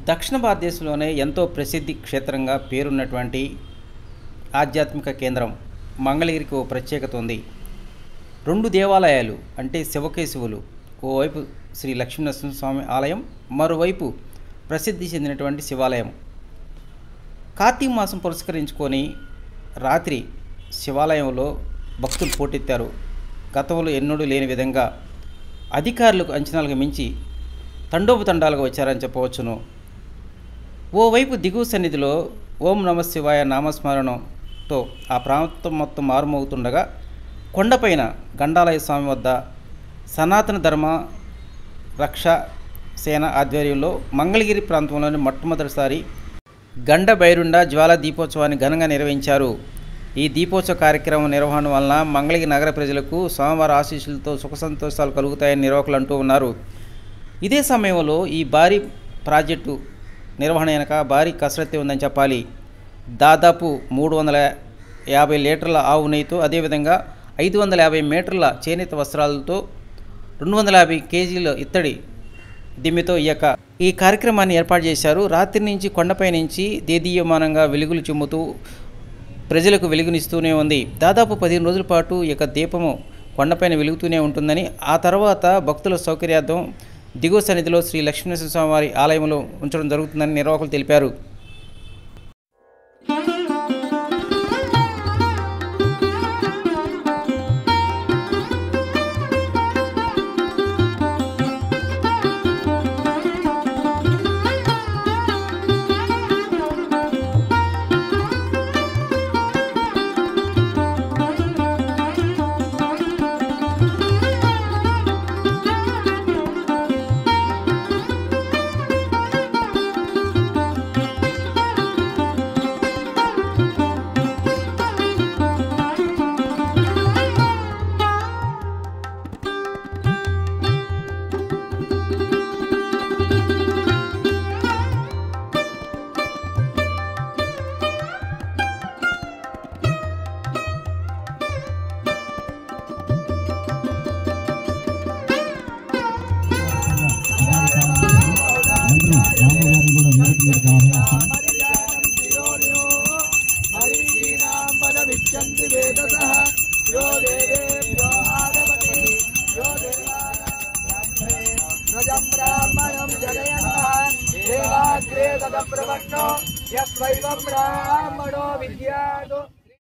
దక్షిణ భారతదేశంలోనే ఎంతో ప్రసిద్ధి క్షేత్రంగా పేరున్నటువంటి ఆధ్యాత్మిక కేంద్రం మంగళగిరికి ఓ ప్రత్యేకత ఉంది రెండు దేవాలయాలు అంటే శివకేశవులు ఓవైపు శ్రీ లక్ష్మీనరసింహస్వామి ఆలయం మరోవైపు ప్రసిద్ధి చెందినటువంటి శివాలయం కార్తీక మాసం పురస్కరించుకొని రాత్రి శివాలయంలో భక్తులు పోటెత్తారు గతంలో ఎన్నడూ లేని విధంగా అధికారులకు అంచనాలకు మించి తండోపతండాలుగా వచ్చారని చెప్పవచ్చును ఓవైపు దిగువ సన్నిధిలో ఓం నమ శివాయ నామస్మరణంతో ఆ ప్రాంతం మొత్తం మారుమోగుతుండగా కొండపైన గండాలయ స్వామి వద్ద సనాతన ధర్మ రక్ష సేన ఆధ్వర్యంలో మంగళగిరి ప్రాంతంలోని మొట్టమొదటిసారి గండ బైరుండ జ్వాల దీపోత్సవాన్ని ఘనంగా నిర్వహించారు ఈ దీపోత్సవ కార్యక్రమం నిర్వహణ వలన మంగళగిరి నగర ప్రజలకు స్వామివారి ఆశీస్సులతో సుఖ సంతోషాలు కలుగుతాయని నిర్వాహకులు అంటూ ఉన్నారు ఇదే సమయంలో ఈ భారీ ప్రాజెక్టు నిర్వహణ వెనక భారీ కసరత్తే ఉందని చెప్పాలి దాదాపు మూడు వందల యాభై లీటర్ల ఆవు నెయ్యితో అదేవిధంగా ఐదు వందల యాభై మీటర్ల చేనేత వస్త్రాలతో రెండు వందల యాభై కేజీల ఇత్తడి దిమ్మితో ఈ యొక్క ఈ కార్యక్రమాన్ని ఏర్పాటు చేశారు రాత్రి నుంచి కొండపై నుంచి దేదీయమానంగా వెలుగులు చిమ్ముతూ ప్రజలకు వెలుగునిస్తూనే ఉంది దాదాపు పదిహేను రోజుల పాటు ఈ యొక్క దీపము కొండపైన వెలుగుతూనే ఉంటుందని ఆ తర్వాత భక్తుల సౌకర్యార్థం దిగువ సన్నిధిలో శ్రీ లక్ష్మీనరసింహ స్వామి వారి ఆలయంలో ఉంచడం జరుగుతుందని నిర్వాహకులు తెలిపారు మంత్రి రాము గారిని కూడా వేదిక మీదకి ఆహ్వానిస్తాం బ్రాహ్మణో విద్యాదో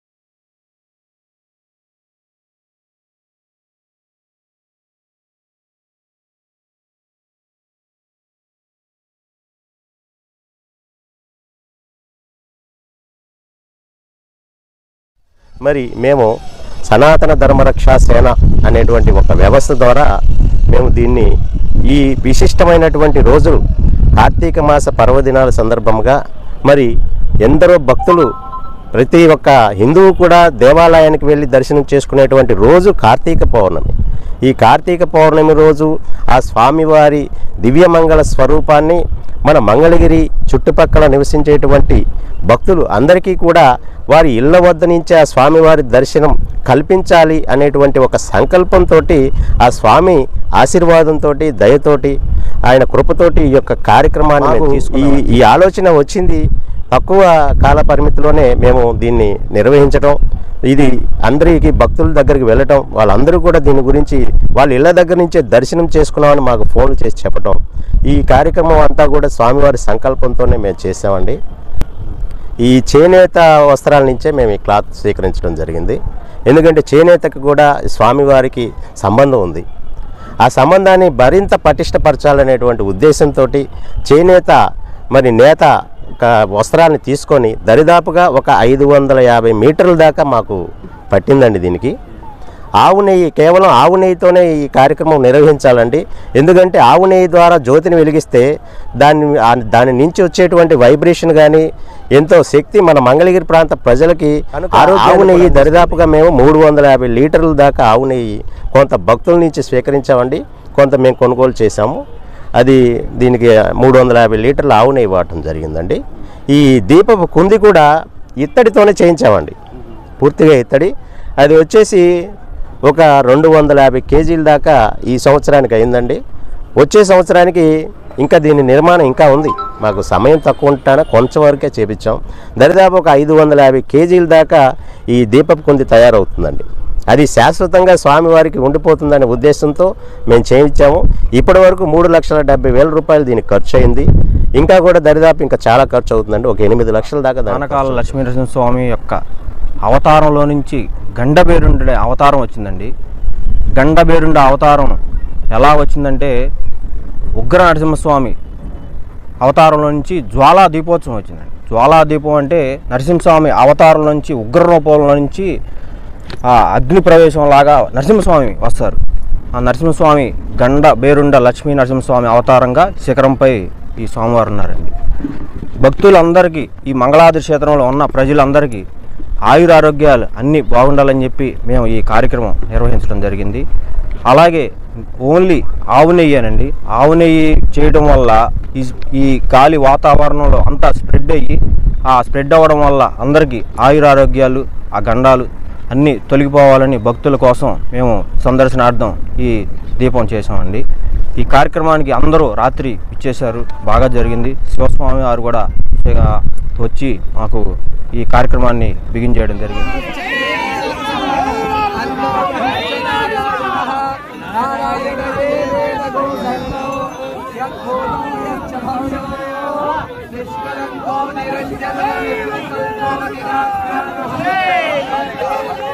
మరి మేము సనాతన ధర్మరక్షా సేన అనేటువంటి ఒక వ్యవస్థ ద్వారా మేము దీన్ని ఈ విశిష్టమైనటువంటి రోజులు కార్తీక మాస పర్వదినాల సందర్భంగా మరి ఎందరో భక్తులు ప్రతి ఒక్క హిందువు కూడా దేవాలయానికి వెళ్ళి దర్శనం చేసుకునేటువంటి రోజు కార్తీక పౌర్ణమి ఈ కార్తీక పౌర్ణమి రోజు ఆ స్వామివారి దివ్యమంగళ స్వరూపాన్ని మన మంగళగిరి చుట్టుపక్కల నివసించేటువంటి భక్తులు అందరికీ కూడా వారి ఇళ్ల వద్ద నుంచే ఆ స్వామివారి దర్శనం కల్పించాలి అనేటువంటి ఒక సంకల్పంతో ఆ స్వామి ఆశీర్వాదంతో దయతోటి ఆయన కృపతోటి ఈ యొక్క కార్యక్రమాన్ని మేము తీసుకున్నాం. ఈ ఈ ఆలోచన వచ్చింది తక్కువ కాల పరిమితిలోనే మేము దీన్ని నిర్వహించడం ఇది అందరికి భక్తుల దగ్గరికి వెళ్ళటం వాళ్ళందరూ కూడా దీని గురించి వాళ్ళ ఇళ్ళ దగ్గర నుంచే దర్శనం చేసుకున్నామని మాకు ఫోన్లు చేసి చెప్పటం ఈ కార్యక్రమం అంతా కూడా స్వామివారి సంకల్పంతోనే మేము చేసామండి ఈ చేనేత వస్త్రాల నుంచే మేము ఈ క్లాత్ స్వీకరించడం జరిగింది ఎందుకంటే చేనేతకు కూడా స్వామివారికి సంబంధం ఉంది ఆ సంబంధాన్ని మరింత పటిష్టపరచాలనేటువంటి ఉద్దేశంతో చేనేత మరి నేత ఒక వస్త్రాన్ని తీసుకొని దరిదాపుగా ఒక ఐదు వందల యాభై మీటర్ల దాకా మాకు పట్టిందండి దీనికి ఆవు నెయ్యి కేవలం ఆవు నెయ్యితోనే ఈ కార్యక్రమం నిర్వహించాలండి ఎందుకంటే ఆవు నెయ్యి ద్వారా జ్యోతిని వెలిగిస్తే దాని ఆ- దాని నుంచి వచ్చేటువంటి వైబ్రేషన్ కానీ ఎంతో శక్తి మన మంగళగిరి ప్రాంత ప్రజలకి ఆవు నెయ్యి దరిదాపుగా మేము మూడు వందల యాభై లీటర్ల దాకా ఆవు నెయ్యి కొంత భక్తుల నుంచి స్వీకరించామండి కొంత మేము కొనుగోలు చేశాము అది దీనికి మూడు వందల యాభై లీటర్ల ఆవు నెయ్యి వాడటం జరిగిందండి ఈ దీపపు కుంది కూడా ఇత్తడితోనే చేయించామండి పూర్తిగా ఇత్తడి అది వచ్చేసి ఒక రెండు వందల యాభై కేజీల దాకా ఈ సంవత్సరానికి అయిందండి వచ్చే సంవత్సరానికి ఇంకా దీని నిర్మాణం ఇంకా ఉంది మాకు సమయం తక్కువ ఉంటానే కొంచెం వరకే చేపించాం దరిదాపు ఒక ఐదు వందల యాభై కేజీల దాకా ఈ దీపపు కుంది తయారవుతుందండి అది శాశ్వతంగా స్వామివారికి ఉండిపోతుందనే ఉద్దేశంతో మేము చేయించాము ఇప్పటి వరకు మూడు లక్షల డెబ్బై వేల రూపాయలు దీనికి ఖర్చు అయింది ఇంకా కూడా దరిదాపు ఇంకా చాలా ఖర్చు అవుతుందండి ఒక ఎనిమిది లక్షల దాకా దానికి ఆనకాల లక్ష్మీనరసింహ స్వామి యొక్క అవతారంలో నుంచి గండబేరుండే అవతారం వచ్చిందండి గండబేరుండే అవతారం ఎలా వచ్చిందంటే ఉగ్ర నరసింహస్వామి అవతారంలో నుంచి జ్వాలా దీపోత్సవం వచ్చిందండి జ్వాలా దీపం అంటే నరసింహస్వామి అవతారం నుంచి ఉగ్ర రూపంలో నుంచి ఆ అగ్ని ప్రవేశం లాగా నరసింహస్వామి వస్తారు ఆ నరసింహస్వామి గండ బేరుండ లక్ష్మీ నరసింహస్వామి అవతారంగా శిఖరంపై ఈ స్వామివారు ఉన్నారండి భక్తులందరికీ ఈ మంగళాద్రి క్షేత్రంలో ఉన్న ప్రజలందరికీ ఆయురారోగ్యాలు అన్నీ బాగుండాలని చెప్పి మేము ఈ కార్యక్రమం నిర్వహించడం జరిగింది అలాగే ఓన్లీ ఆవు నెయ్యేనండి ఆవు నెయ్యి చేయడం వల్ల ఈ ఈ గాలి వాతావరణంలో అంతా స్ప్రెడ్ అయ్యి ఆ స్ప్రెడ్ అవ్వడం వల్ల అందరికీ ఆయురారోగ్యాలు ఆ గండాలు అన్నీ తొలగిపోవాలని భక్తుల కోసం మేము సందర్శనార్థం ఈ దీపం చేసామండి ఈ కార్యక్రమానికి అందరూ రాత్రి ఇచ్చేశారు బాగా జరిగింది శివస్వామి వారు కూడా ఆ, వచ్చి మాకు ఈ కార్యక్రమాన్ని బిగించేయడం జరిగింది నిష్కలంకో నిరంజన నిర్మలంకో నిరాకారో